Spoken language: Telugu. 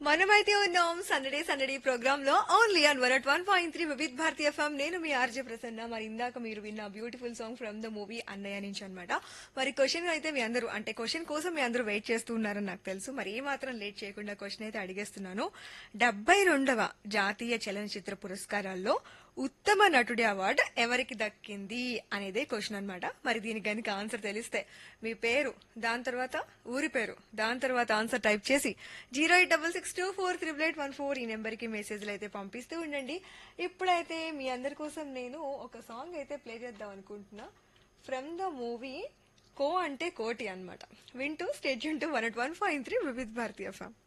మనమైతే ఉన్నాం సందడే సందడి ప్రోగ్రామ్ లో only on one at one point three Vividh Bharati FM నేను మీ ఆర్జే ప్రసన్న మరి ఇందాక మీరు విన్న beautiful song from the movie Annayya నుంచి అనమాట మరి క్వశ్చన్ అయితే మీ అందరూ అంటే క్వశ్చన్ కోసం మీ అందరూ వెయిట్ చేస్తూ ఉన్నారని నాకు తెలుసు మరి ఏ మాత్రం లేట్ చేయకుండా క్వశ్చన్ అయితే అడిగేస్తున్నాను డెబ్బై రెండవ జాతీయ చలనచిత్ర పురస్కారాల్లో ఉత్తమ నటుడి అవార్డు ఎవరికి దక్కింది అనేదే క్వశ్చన్ అన్నమాట మరి దీనికి కనుక ఆన్సర్ తెలిస్తే మీ పేరు దాని తర్వాత ఊరి పేరు దాని తర్వాత ఆన్సర్ టైప్ చేసి zero eight double six two four triple eight one four ఈ నెంబర్కి మెసేజ్లు అయితే పంపిస్తూ ఉండండి ఇప్పుడైతే మీ అందరి కోసం నేను ఒక సాంగ్ అయితే ప్లే చేద్దాం అనుకుంటున్నా ఫ్రమ్ ద మూవీ కో అంటే కోటి అన్నమాట వింటూ state to one at one five three Vividh Bharati ఫ్యామ్